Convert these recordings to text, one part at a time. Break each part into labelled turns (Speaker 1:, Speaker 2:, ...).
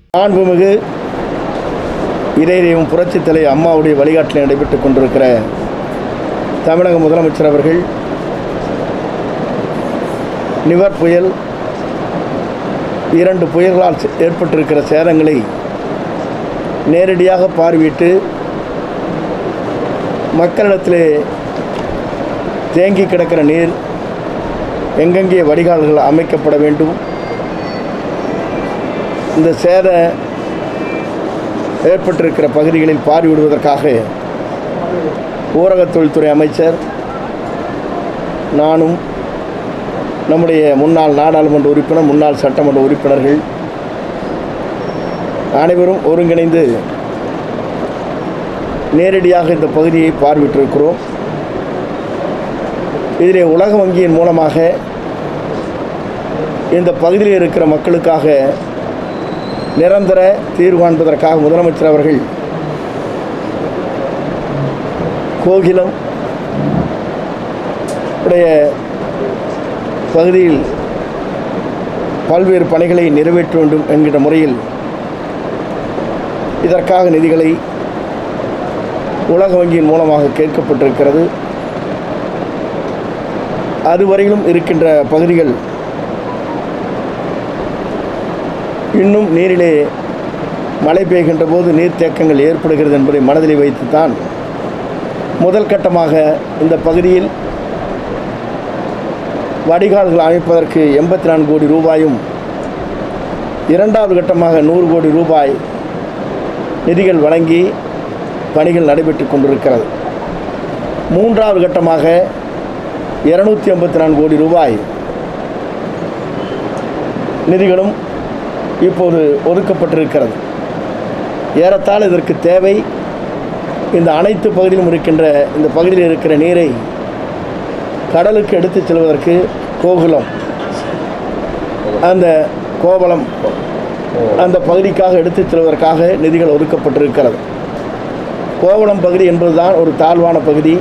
Speaker 1: மாண்புமிகு இறையிறையும் புரட்சித் தலை அம்மாவுடைய வழிகாட்டில் நடைபெற்றுக் கொண்டிருக்கிற தமிழக முதலமைச்சர் அவர்கள் நிவர் புயல் இரண்டு புயல்களால் சே- ஏற்பட்டிருக்கிற சேதங்களை நேரடியாக பார்வையிட்டு மக்களிடத்திலே தேங்கி கிடக்கிற நீர் எங்கெங்கே வடிகால்கள் அமைக்கப்பட வேண்டும் இந்த சேத ஏற்பட்டிருக்கிற பகுதிகளில் பார்வையிடுவதற்காக ஊரகத் தொழில்துறை அமைச்சர் நானும் நம்முடைய முன்னாள் நாடாளுமன்ற உறுப்பினர் முன்னாள் சட்டமன்ற உறுப்பினர்கள் அனைவரும் ஒருங்கிணைந்து நேரடியாக இந்த பகுதியை பார்வையிட்டிருக்கிறோம் இதிலே உலக வங்கியின் மூலமாக இந்த பகுதியில் இருக்கிற மக்களுக்காக நிரந்தர தீர்வு காண்பதற்காக முதலமைச்சர் அவர்கள் கோகிலம் உடைய பகுதியில் பல்வேறு பணிகளை நிறைவேற்ற வேண்டும் என்கிற முறையில் இதற்காக நிதிகளை உலக வங்கியின் மூலமாக கேட்கப்பட்டிருக்கிறது அதுவரையிலும் இருக்கின்ற பகுதிகள் இன்னும் நீரிலே மழை பெய்கின்ற போது நீர்த்தேக்கங்கள் ஏற்படுகிறது என்பதை மனதிலே வைத்துத்தான் முதல் கட்டமாக இந்த பகுதியில் வடிகால்கள் அமைப்பதற்கு எண்பத்தி நான்கு கோடி ரூபாயும் இரண்டாவது கட்டமாக நூறு கோடி ரூபாய் நிதிகள் வழங்கி பணிகள் நடைபெற்று கொண்டிருக்கிறது மூன்றாவது கட்டமாக இருநூற்றி ஐம்பத்தி நான்கு கோடி ரூபாய் நிதிகளும் இப்போது ஒதுக்கப்பட்டிருக்கிறது ஏறத்தாழ இதற்கு தேவை இந்த அனைத்து பகுதியிலும் இருக்கின்ற இந்த பகுதியில் இருக்கிற நீரை கடலுக்கு எடுத்துச் செல்வதற்கு கோகுலம் அந்த கோவளம் அந்த பகுதிக்காக எடுத்துச் செல்வதற்காக நிதிகள் ஒதுக்கப்பட்டிருக்கிறது கோவளம் பகுதி என்பதுதான் ஒரு தாழ்வான பகுதி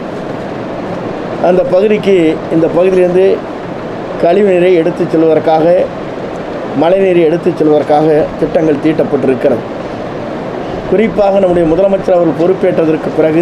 Speaker 1: அந்த பகுதிக்கு இந்த பகுதியிலிருந்து கழிவு நீரை எடுத்துச் செல்வதற்காக மழைநீரை எடுத்துச் செல்வதற்காக திட்டங்கள் தீட்டப்பட்டிருக்கிறது குறிப்பாக நம்முடைய முதலமைச்சர் அவர்கள் பொறுப்பேற்றதற்கு பிறகு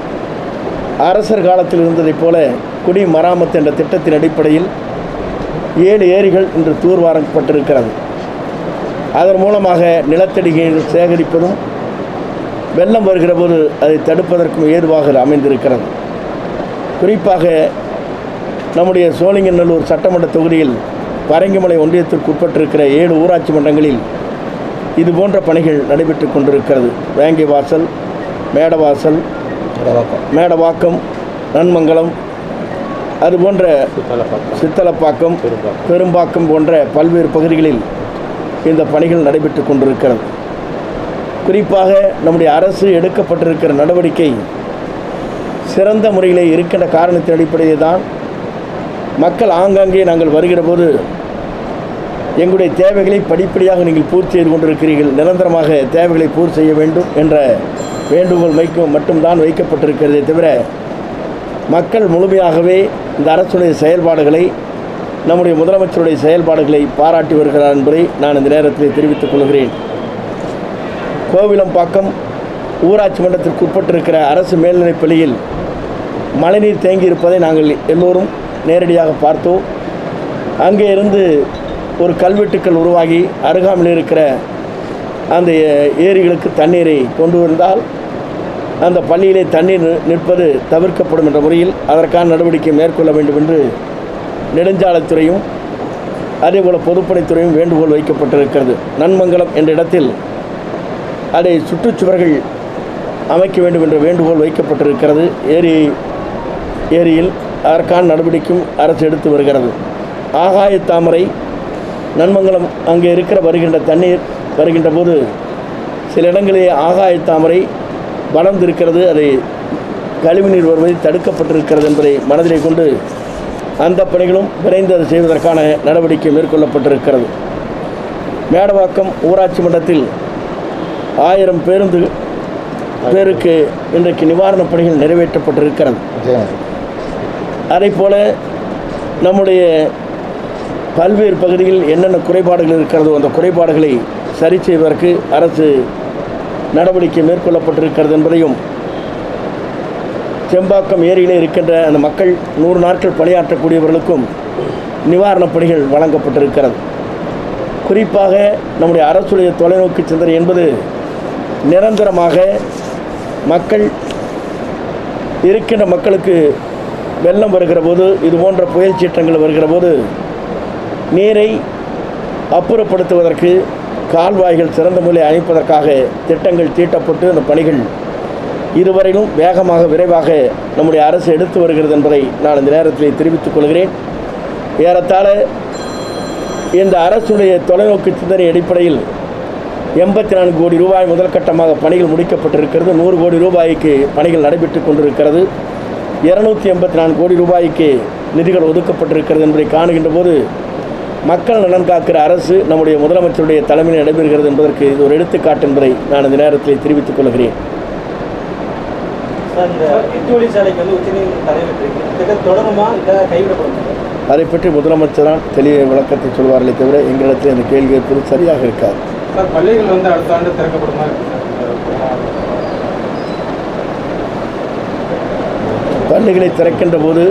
Speaker 1: அரசர் காலத்தில் இருந்ததைப் போல குடி மராமத்து என்ற திட்டத்தின் அடிப்படையில் ஏழு ஏரிகள் இன்று தூர்வாரப்பட்டிருக்கிறது அதன் மூலமாக நிலத்தடி நீர் சேகரிப்பதும் வெள்ளம் வருகிற போது அதை தடுப்பதற்கும் ஏதுவாக அமைந்திருக்கிறது குறிப்பாக நம்முடைய சோழிங்கநல்லூர் சட்டமன்ற தொகுதியில் பரங்கிமலை ஒன்றியத்திற்கு உட்பட்டிருக்கிற ஏழு ஊராட்சி மன்றங்களில் இது போன்ற பணிகள் நடைபெற்று கொண்டிருக்கிறது வேங்கை வாசல் மேடவாசல் மேடவாக்கம் நன்மங்கலம் அதுபோன்ற சித்தலப்பாக்கம் பெரும்பாக்கம் போன்ற பல்வேறு பகுதிகளில் இந்த பணிகள் நடைபெற்று கொண்டிருக்கிறது குறிப்பாக நம்முடைய அரசு எடுக்கப்பட்டிருக்கிற நடவடிக்கை சிறந்த முறையில் இருக்கின்ற காரணத்தின் அடிப்படையில் தான் மக்கள் ஆங்காங்கே நாங்கள் வருகிற போது எங்களுடைய தேவைகளை படிப்படியாக நீங்கள் பூர்த்தி செய்து கொண்டிருக்கிறீர்கள் நிரந்தரமாக தேவைகளை பூர்த்தி செய்ய வேண்டும் என்ற வேண்டுகோள் வைக்கும் மட்டும்தான் வைக்கப்பட்டிருக்கிறதே தவிர மக்கள் முழுமையாகவே இந்த அரசுடைய செயல்பாடுகளை நம்முடைய முதலமைச்சருடைய செயல்பாடுகளை பாராட்டி வருகிறார் என்பதை நான் இந்த நேரத்தில் தெரிவித்துக் கொள்கிறேன் கோவிலம்பாக்கம் ஊராட்சி மன்றத்திற்கு உட்பட்டிருக்கிற அரசு மேல்நிலைப் பள்ளியில் மழைநீர் தேங்கி இருப்பதை நாங்கள் எல்லோரும் நேரடியாக பார்த்தோம் அங்கே இருந்து ஒரு கல்வெட்டுக்கள் உருவாகி அருகாமையில் இருக்கிற அந்த ஏ- ஏரிகளுக்கு தண்ணீரை கொண்டு வந்தால் அந்த பள்ளியிலே தண்ணீர் நி- நிற்பது தவிர்க்கப்படும் என்ற முறையில் அதற்கான நடவடிக்கை மேற்கொள்ள வேண்டும் என்று நெடுஞ்சாலைத்துறையும் அதேபோல் பொதுப்பணித்துறையும் வேண்டுகோள் வைக்கப்பட்டிருக்கிறது நன்மங்கலம் என்ற இடத்தில் அதை சுற்றுச்சுவர்கள் அமைக்க வேண்டும் என்ற வேண்டுகோள் வைக்கப்பட்டிருக்கிறது ஏரி ஏரியில் அதற்கான நடவடிக்கையும் அரசு எடுத்து வருகிறது ஆகாய தாமரை நன்மங்கலம் அங்கே இருக்கிற வருகின்ற தண்ணீர் வருகின்ற போது சில இடங்களிலே ஆகாய தாமரை வளர்ந்திருக்கிறது அதை கழிவுநீர் வருவதை தடுக்கப்பட்டிருக்கிறது என்பதை மனதிலே கொண்டு அந்த பணிகளும் விரைந்து அதை செய்வதற்கான நடவடிக்கை மேற்கொள்ளப்பட்டிருக்கிறது மேடவாக்கம் ஊராட்சி மன்றத்தில் ஆயிரம் பேருந்து பேருக்கு இன்றைக்கு நிவாரணப் பணிகள் நிறைவேற்றப்பட்டிருக்கிறது அதைப்போல நம்முடைய பல்வேறு பகுதிகளில் என்னென்ன குறைபாடுகள் இருக்கிறதோ அந்த குறைபாடுகளை சரி செய்வதற்கு அரசு நடவடிக்கை மேற்கொள்ளப்பட்டிருக்கிறது என்பதையும் செம்பாக்கம் ஏரியிலே இருக்கின்ற அந்த மக்கள் நூறு நாட்கள் பணியாற்றக்கூடியவர்களுக்கும் நிவாரணப் பணிகள் வழங்கப்பட்டிருக்கிறது குறிப்பாக நம்முடைய அரசுடைய தொலைநோக்கு சிந்தனை என்பது நிரந்தரமாக மக்கள் இருக்கின்ற மக்களுக்கு வெள்ளம் வருகிற போது இது போன்ற புயல் சீற்றங்கள் வருகிற போது நீரை அப்புறப்படுத்துவதற்கு கால்வாய்கள் சிறந்த முறையில் அமைப்பதற்காக திட்டங்கள் தீட்டப்பட்டு அந்த பணிகள் இதுவரையிலும் வேகமாக விரைவாக நம்முடைய அரசு எடுத்து வருகிறது என்பதை நான் இந்த நேரத்தில் தெரிவித்துக் கொள்கிறேன் ஏறத்தாழ இந்த அரசுடைய தொலைநோக்கு சிந்தனை அடிப்படையில் எண்பத்தி நான்கு கோடி ரூபாய் முதல் கட்டமாக பணிகள் முடிக்கப்பட்டிருக்கிறது நூறு கோடி ரூபாய்க்கு பணிகள் நடைபெற்று கொண்டிருக்கிறது இருநூத்தி எண்பத்தி நான்கு கோடி ரூபாய்க்கு நிதிகள் ஒதுக்கப்பட்டிருக்கிறது என்பதை காணுகின்ற போது மக்கள் நலன் காக்கிற அரசு நம்முடைய முதலமைச்சருடைய தலைமையில் நடைபெறுகிறது என்பதற்கு இது ஒரு எடுத்துக்காட்டு என்பதை நான் இந்த நேரத்தில் தெரிவித்துக் கொள்கிறேன்
Speaker 2: சார் இந்த எட்டு வழிச்சாலைக்கு வந்து உச்சநீதிமன்றம் தடை விட்டுருக்கு திட்டம் தொடருமா இல்லை கைவிடப்படுமா
Speaker 1: அதை பற்றி முதலமைச்சர் தான் தெளிய விளக்கத்தை சொல்வார்களே தவிர எங்களிடத்தில் அந்த கேள்வி கேட்பது சரியாக இருக்காது
Speaker 3: சார் பள்ளிகள் வந்து அடுத்த ஆண்டு திறக்கப்படுமா இருக்கு சார்
Speaker 1: பள்ளிகளை திறக்கின்ற போது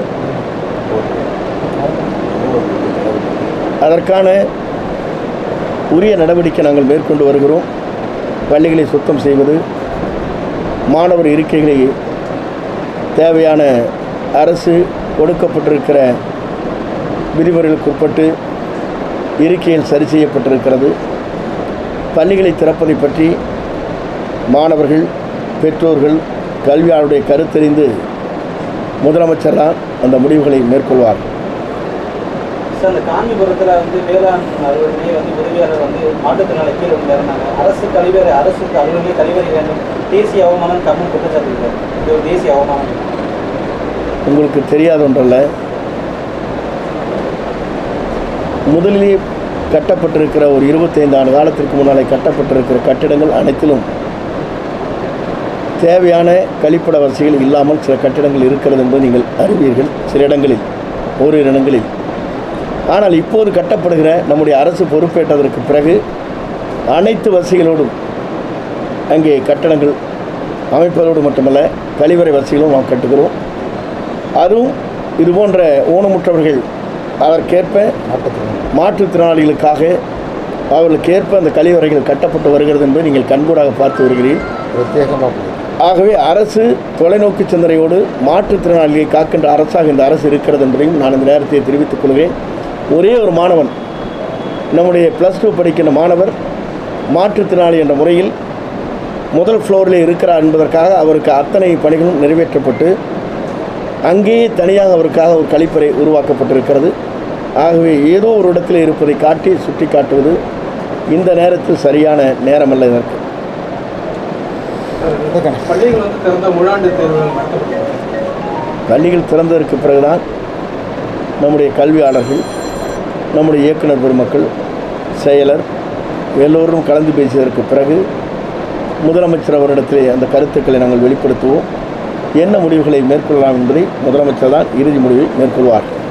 Speaker 1: அதற்கான உரிய நடவடிக்கை நாங்கள் மேற்கொண்டு வருகிறோம் பள்ளிகளை சுத்தம் செய்வது மாணவர் இருக்கைகளை தேவையான அரசு கொடுக்கப்பட்டிருக்கிற விதிமுறைகளுக்கு உட்பட்டு இருக்கையில் சரி செய்யப்பட்டிருக்கிறது பள்ளிகளை திறப்பதை பற்றி மாணவர்கள் பெற்றோர்கள் கல்வியாளருடைய கருத்தறிந்து முதலமைச்சர் தான் அந்த முடிவுகளை மேற்கொள்வார்
Speaker 2: சார் இந்த காஞ்சிபுரத்தில் வந்து வேளாண் அலுவலர்களே வந்து உதவியாளர் வந்து மாற்றுத்திறனாளி கீழே வந்து இறந்தாங்க அரசு கழிவறை அரசு அலுவலர்களே கழிவறை வேண்டும் தேசிய அவமானம் கம்மன் குற்றச்சாட்டு இருக்காரு இது ஒரு தேசிய அவமானம்
Speaker 1: உங்களுக்கு தெரியாத ஒன்றல்ல முதலிலே கட்டப்பட்டிருக்கிற ஒரு இருபத்தைந்து ஆண்டு காலத்திற்கு முன்னாலே கட்டப்பட்டிருக்கிற கட்டிடங்கள் அனைத்திலும் தேவையான கழிப்பிட வசதிகள் இல்லாமல் சில கட்டிடங்கள் இருக்கிறது என்பது நீங்கள் அறிவீர்கள் சில இடங்களில் ஓரிரு இடங்களில் ஆனால் இப்போது கட்டப்படுகிற நம்முடைய அரசு பொறுப்பேற்றதற்கு பிறகு அனைத்து வசதிகளோடும் அங்கே கட்டடங்கள் அமைப்பதோடு மட்டுமல்ல கழிவறை வசதிகளும் நாம் கட்டுகிறோம் அதுவும் இது போன்ற ஊனமுற்றவர்கள் அதற்கேற்ப மாற்றுத்திறனாளிகளுக்காக அவர்களுக்கேற்ப அந்த கழிவறைகள் கட்டப்பட்டு வருகிறது என்பதை நீங்கள் கண்கூடாக பார்த்து வருகிறீர்கள் ஆகவே அரசு தொலைநோக்கு சிந்தனையோடு மாற்றுத்திறனாளிகளை காக்கின்ற அரசாக இந்த அரசு இருக்கிறது என்பதையும் நான் இந்த நேரத்தை தெரிவித்துக் கொள்கிறேன் ஒரே ஒரு மாணவன் நம்முடைய ப்ளஸ் டூ படிக்கின்ற மாணவர் மாற்றுத்திறனாளி என்ற முறையில் முதல் ஃப்ளோரில் இருக்கிறார் என்பதற்காக அவருக்கு அத்தனை பணிகளும் நிறைவேற்றப்பட்டு அங்கேயே தனியாக அவருக்காக ஒரு கழிப்பறை உருவாக்கப்பட்டிருக்கிறது ஆகவே ஏதோ ஒரு இடத்தில் இருப்பதை காட்டி சுட்டி காட்டுவது இந்த நேரத்தில் சரியான நேரமல்ல இதற்கு
Speaker 3: சார் பள்ளிகள் வந்து திறந்த முழாண்டு தேர்வுகள் நடத்தப்பட்டது
Speaker 1: பள்ளிகள் திறந்ததற்கு பிறகுதான் நம்முடைய கல்வியாளர்கள் நம்முடைய இயக்குனர் பெருமக்கள் செயலர் எல்லோரும் கலந்து பேசியதற்கு பிறகு முதலமைச்சர் அவரிடத்திலே அந்த கருத்துக்களை நாங்கள் வெளிப்படுத்துவோம் என்ன முடிவுகளை மேற்கொள்ளலாம் என்பதை முதலமைச்சர் தான் இறுதி முடிவை மேற்கொள்வார்